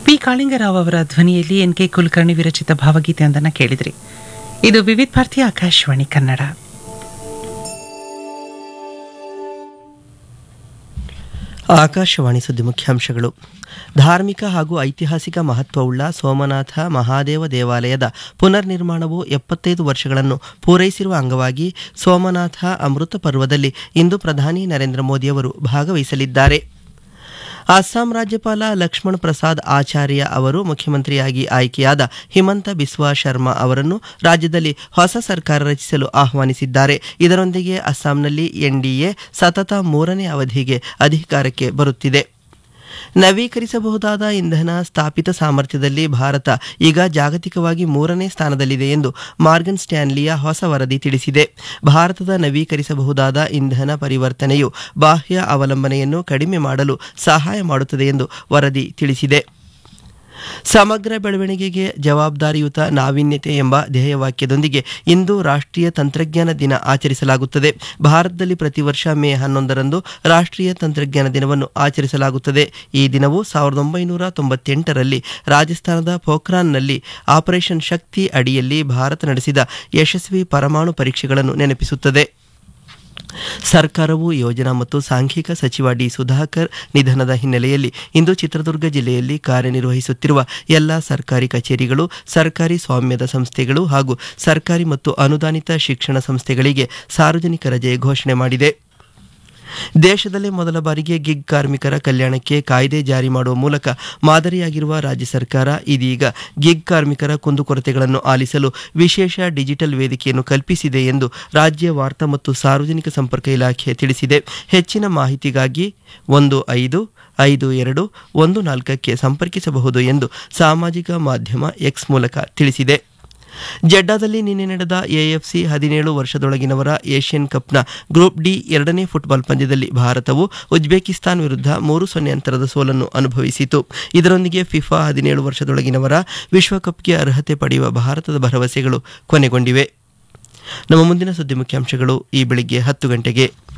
P Kalingarao ಅವರ ಧ್ವನಿಯಲ್ಲಿ N K Kulkarni ವಿರಚಿತ ಭಾವಗೀತೆಯೊಂದನ್ನು ಕೇಳಿದ್ರಿ ಇದು ವಿವಿಧ ಭಾರತಿ ಆಕಾಶವಾಣಿ ಕನ್ನಡ ಆಕಾಶವಾಣಿ ಸುದ್ದಿ ಮುಖ್ಯಾಂಶಗಳು ಧಾರ್ಮಿಕ ಹಾಗೂ ಐತಿಹಾಸಿಕ ಮಹತ್ವವುಳ್ಳ ಸೋಮನಾಥ ಮಹಾದೇವ ದೇವಾಲಯದ ಪುನರ್ ನಿರ್ಮಾಣವು ಎಪ್ಪತ್ತೈದು ವರ್ಷಗಳನ್ನು ಪೂರೈಸಿರುವ ಅಂಗವಾಗಿ ಸೋಮನಾಥ ಅಮೃತ ಪರ್ವದಲ್ಲಿ ಇಂದು ಪ್ರಧಾನಿ ನರೇಂದ್ರ ಮೋದಿಯವರು ಭಾಗವಹಿಸಲಿದ್ದಾರೆ ಅಸ್ಸಾಂ ರಾಜ್ಯಪಾಲ ಲಕ್ಷ್ಮಣ್ ಪ್ರಸಾದ್ ಆಚಾರ್ಯ ಅವರು ಮುಖ್ಯಮಂತ್ರಿಯಾಗಿ ಆಯ್ಕೆಯಾದ ಹಿಮಂತ ಬಿಸ್ವಾ ಶರ್ಮಾ ಅವರನ್ನು ರಾಜ್ಯದಲ್ಲಿ ಹೊಸ ಸರ್ಕಾರ ರಚಿಸಲು ಆಹ್ವಾನಿಸಿದ್ದಾರೆ ಇದರೊಂದಿಗೆ ಅಸ್ಸಾಂನಲ್ಲಿ ಎನ್ಡಿಎ ಸತತ ಮೂರನೇ ಅವಧಿಗೆ ಅಧಿಕಾರಕ್ಕೆ ಬರುತ್ತಿದೆ ನವೀಕರಿಸಬಹುದಾದ ಇಂಧನ ಸ್ಥಾಪಿತ ಸಾಮರ್ಥ್ಯದಲ್ಲಿ ಭಾರತ ಈಗ ಜಾಗತಿಕವಾಗಿ ಮೂರನೇ ಸ್ಥಾನದಲ್ಲಿದೆ ಎಂದು ಮಾರ್ಗನ್ ಸ್ಟ್ಯಾನ್ಲಿಯ ಹೊಸ ವರದಿ ತಿಳಿಸಿದೆ ಭಾರತದ ನವೀಕರಿಸಬಹುದಾದ ಇಂಧನ ಪರಿವರ್ತನೆಯು ಬಾಹ್ಯ ಅವಲಂಬನೆಯನ್ನು ಕಡಿಮೆ ಮಾಡಲು ಸಹಾಯ ಮಾಡುತ್ತದೆ ಎಂದು ವರದಿ ತಿಳಿಸಿದೆ ಸಮಗ್ರ ಬೆಳವಣಿಗೆಗೆ ಜವಾಬ್ದಾರಿಯುತ ನಾವೀನ್ಯತೆ ಎಂಬ ಧ್ಯೇಯವಾಕ್ಯದೊಂದಿಗೆ ಇಂದು ರಾಷ್ಟ್ರೀಯ ತಂತ್ರಜ್ಞಾನ ದಿನ ಆಚರಿಸಲಾಗುತ್ತದೆ ಭಾರತದಲ್ಲಿ ಪ್ರತಿ ವರ್ಷ ಮೇ ಹನ್ನೊಂದರಂದು ರಾಷ್ಟ್ರೀಯ ತಂತ್ರಜ್ಞಾನ ದಿನವನ್ನು ಆಚರಿಸಲಾಗುತ್ತದೆ ಈ ದಿನವು ಸಾವಿರದ ಒಂಬೈನೂರ ತೊಂಬತ್ತೆಂಟರಲ್ಲಿ ರಾಜಸ್ಥಾನದ ಪೋಖ್ರಾನ್ನಲ್ಲಿ ಆಪರೇಷನ್ ಶಕ್ತಿ ಅಡಿಯಲ್ಲಿ ಭಾರತ ನಡೆಸಿದ ಯಶಸ್ವಿ ಪರಮಾಣು ಪರೀಕ್ಷೆಗಳನ್ನು ನೆನಪಿಸುತ್ತದೆ ಸರ್ಕಾರವು ಯೋಜನಾ ಮತ್ತು ಸಾಂಖ್ಯಿಕ ಸಚಿವ ಡಿ ಸುಧಾಕರ್ ನಿಧನದ ಹಿನ್ನೆಲೆಯಲ್ಲಿ ಇಂದು ಚಿತ್ರದುರ್ಗ ಜಿಲ್ಲೆಯಲ್ಲಿ ಕಾರ್ಯನಿರ್ವಹಿಸುತ್ತಿರುವ ಎಲ್ಲ ಸರ್ಕಾರಿ ಕಚೇರಿಗಳು ಸರ್ಕಾರಿ ಸ್ವಾಮ್ಯದ ಸಂಸ್ಥೆಗಳು ಹಾಗೂ ಸರ್ಕಾರಿ ಮತ್ತು ಅನುದಾನಿತ ಶಿಕ್ಷಣ ಸಂಸ್ಥೆಗಳಿಗೆ ಸಾರ್ವಜನಿಕ ರಜೆ ಘೋಷಣೆ ಮಾಡಿದೆ ದೇಶದಲ್ಲೇ ಮೊದಲ ಬಾರಿಗೆ ಗಿಗ್ ಕಾರ್ಮಿಕರ ಕಲ್ಯಾಣಕ್ಕೆ ಕಾಯ್ದೆ ಜಾರಿ ಮಾಡುವ ಮೂಲಕ ಮಾದರಿಯಾಗಿರುವ ರಾಜ್ಯ ಸರ್ಕಾರ ಇದೀಗ ಗಿಗ್ ಕಾರ್ಮಿಕರ ಕುಂದುಕೊರತೆಗಳನ್ನು ಆಲಿಸಲು ವಿಶೇಷ ಡಿಜಿಟಲ್ ವೇದಿಕೆಯನ್ನು ಕಲ್ಪಿಸಿದೆ ಎಂದು ರಾಜ್ಯ ವಾರ್ತಾ ಮತ್ತು ಸಾರ್ವಜನಿಕ ಸಂಪರ್ಕ ಇಲಾಖೆ ತಿಳಿಸಿದೆ ಹೆಚ್ಚಿನ ಮಾಹಿತಿಗಾಗಿ ಒಂದು ಐದು ಐದು ಎರಡು ಒಂದು ನಾಲ್ಕಕ್ಕೆ ಸಂಪರ್ಕಿಸಬಹುದು ಎಂದು ಸಾಮಾಜಿಕ ಮಾಧ್ಯಮ ಎಕ್ಸ್ ಮೂಲಕ ತಿಳಿಸಿದೆ ಜೆಡ್ಡಾದಲ್ಲಿ ನಿನ್ನೆ ನಡೆದ ಎಎಫ್ಸಿ ಹದಿನೇಳು ವರ್ಷದೊಳಗಿನವರ ಏಷ್ಯನ್ ಕಪ್ನ ಗ್ರೂಪ್ ಡಿ ಎರಡನೇ ಫುಟ್ಬಾಲ್ ಪಂದ್ಯದಲ್ಲಿ ಭಾರತವು ಉಜ್ಬೇಕಿಸ್ತಾನ್ ವಿರುದ್ಧ ಮೂರು ಸೊನ್ನೆ ಅಂತರದ ಸೋಲನ್ನು ಅನುಭವಿಸಿತು ಇದರೊಂದಿಗೆ ಫಿಫಾ ಹದಿನೇಳು ವರ್ಷದೊಳಗಿನವರ ವಿಶ್ವಕಪ್ಗೆ ಅರ್ಹತೆ ಪಡೆಯುವ ಭಾರತದ ಭರವಸೆಗಳು ಕೊನೆಗೊಂಡಿವೆ ನಮ್ಮ ಮುಂದಿನ ಸುದ್ದಿ ಮುಖ್ಯಾಂಶಗಳು ಈ ಬೆಳಿಗ್ಗೆ ಹತ್ತು ಗಂಟೆಗೆ